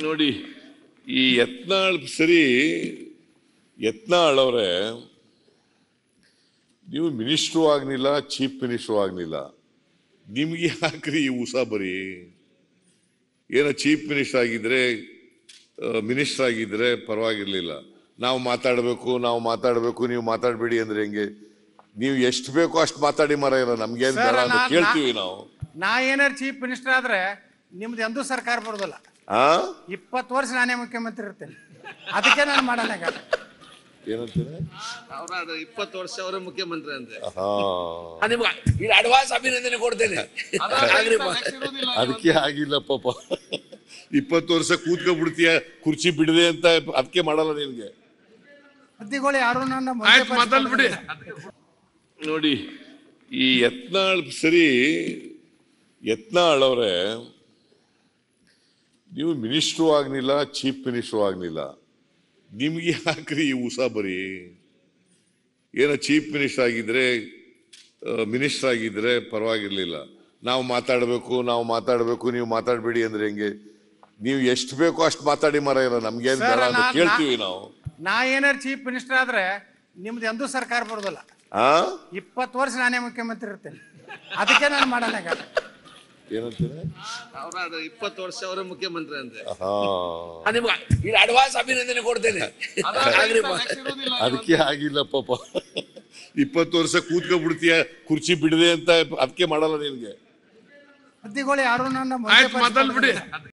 ನೋಡಿ ಈ ಯತ್ನಾಳ್ ಸರಿ ಯತ್ನಾಳ್ ಅವರೇ ನೀವು ಮಿನಿಸ್ಟ್ರು ಆಗ್ಲಿಲ್ಲ ಚೀಫ್ ಮಿನಿಸ್ಟ್ರು ಆಗ್ಲಿಲ್ಲ ನಿಮ್ಗೆ ಯಾಕ್ರಿ ಈ ಉಸಾಬರಿ ಏನೋ ಚೀಫ್ ಮಿನಿಸ್ಟರ್ ಆಗಿದ್ರೆ ಮಿನಿಸ್ಟರ್ ಆಗಿದ್ರೆ ಪರವಾಗಿರ್ಲಿಲ್ಲ ನಾವು ಮಾತಾಡಬೇಕು ನಾವು ಮಾತಾಡಬೇಕು ನೀವು ಮಾತಾಡಬೇಡಿ ಅಂದ್ರೆ ಹೆಂಗೆ ನೀವು ಎಷ್ಟು ಬೇಕೋ ಅಷ್ಟು ಮಾತಾಡಿ ಮರ ಇಲ್ಲ ನಮ್ಗೆ ಏನ್ Sir, ಬೇಡ ಅಂತ ನಾ- ಕೇಳ್ತೀವಿ ನಾವು ನಾ ಏನಾರು ಚೀಫ್ ಮಿನಿಸ್ಟರ್ ಆದ್ರೆ ನಿಮ್ದು ಎಂದೂ ಸರ್ಕಾರ ಬರೋದಿಲ್ಲ ಆ ಇಪ್ಪತ್ತು ವರ್ಷ ನಾನೇ ಮುಖ್ಯಮಂತ್ರಿ ಇರ್ತೇನೆ ಅದಕ್ಕೆ ನಾನು ಮಾಡಲ್ಲ ಈಗ. ಏನಂತೀರ ಅವರಾದ್ರೆ ಇಪ್ಪತ್ತು ವರ್ಷ ಅವರೇ ಮುಖ್ಯಮಂತ್ರಿ ಅಂತೆ ಹಾ ನಿಮ್ಗೆ ಇಲ್ಲಿ ಅಡ್ವಾನ್ಸ್ ಅಭಿನಂದನೆ ಕೊಡ್ತೇನೆ ಆಗ್ರಿಪ್ಪ. ಅದಕ್ಕೆ ಆಗಿಲ್ಲ ಪಾಪ ಇಪ್ಪತ್ತು ವರ್ಷ ಕೂತ್ಕೊಂಡ್ಬಿಡ್ತೀಯ ಕುರ್ಚಿ ಬಿಡದೆ ಅಂತ ಅದಕ್ಕೆ ಮಾಡಲ್ಲ ನಿನ್ಗೆ ಸುದ್ದಿಗಳು ಯಾರು ನನ್ನ ಮುಂದೆ ಆಯ್ತು ಮಾತಾಡ್ ಬಿಡಿ ನೋಡಿ ಈ ಯತ್ನಾಳ್ ಸರಿ ಯತ್ನಾಳ್ ಅವರೇ ನೀವು ಮಿನಿಸ್ಟ್ರು ಆಗ್ಲಿಲ್ಲ ಚೀಫ್ ಮಿನಿಸ್ಟ್ರು ಆಗ್ಲಿಲ್ಲ ನಿಮ್ಗೆ ಯಾಕ್ರಿ ಈ ಉಸಾಬರಿ ಏನೋ ಚೀಫ್ ಮಿನಿಸ್ಟರ್ ಆಗಿದ್ರೆ ಮಿನಿಸ್ಟರ್ ಆಗಿದ್ರೆ ಪರವಾಗಿರ್ಲಿಲ್ಲ ನಾವು ಮಾತಾಡಬೇಕು ನಾವು ಮಾತಾಡಬೇಕು ನೀವು ಮಾತಾಡಬೇಡಿ ಅಂದ್ರೆ ಹೆಂಗೆ ನೀವು ಎಷ್ಟು ಬೇಕೋ ಅಷ್ಟು ಮಾತಾಡಿ ಮರ ಇಲ್ಲ ನಮ್ಗೇನ್ Sir, ಬೇಡ ಅಂತ ನಾ- ಕೇಳ್ತೀವಿ ನಾವು ನಾ ಏನಾರು ಚೀಫ್ ಮಿನಿಸ್ಟರ್ ಆದ್ರೆ ನಿಮ್ದು ಎಂದೂ ಸರ್ಕಾರ ಬರೋದಿಲ್ಲ ಆ ಇಪ್ಪತ್ತು ವರ್ಷ ನಾನೇ ಮುಖ್ಯಮಂತ್ರಿ ಇರ್ತೇನೆ ಅದಕ್ಕೆ ನಾನು ಮಾಡಲ್ಲ ಈಗ. ಏನಂತೀರ ಅವರಾದ್ರೆ ಇಪ್ಪತ್ತು ವರ್ಷ ಅವರೇ ಮುಖ್ಯಮಂತ್ರಿ ಅಂತೆ ಹಾ ನಿಮ್ಗೆ ಇಲ್ಲಿ ಅಡ್ವಾನ್ಸ್ ಅಭಿನಂದನೆ ಕೊಡ್ತೇನೆ ಆಗ್ರಿಪ್ಪ. ಅದಕ್ಕೆ ಆಗಿಲ್ಲ ಪಾಪ ಇಪ್ಪತ್ತು ವರ್ಷ ಕೂತ್ಕೊಂಡ್ಬಿಡ್ತೀಯ ಕುರ್ಚಿ ಬಿಡದೆ ಅಂತ ಅದಕ್ಕೆ ಮಾಡಲ್ಲ ನಿನ್ಗೆ ಸುದ್ದಿಗಳು ಯಾರು ನನ್ನ ಮುಂದೆ ಆಯ್ತು ಮಾತಾಡ್ ಬಿಡಿ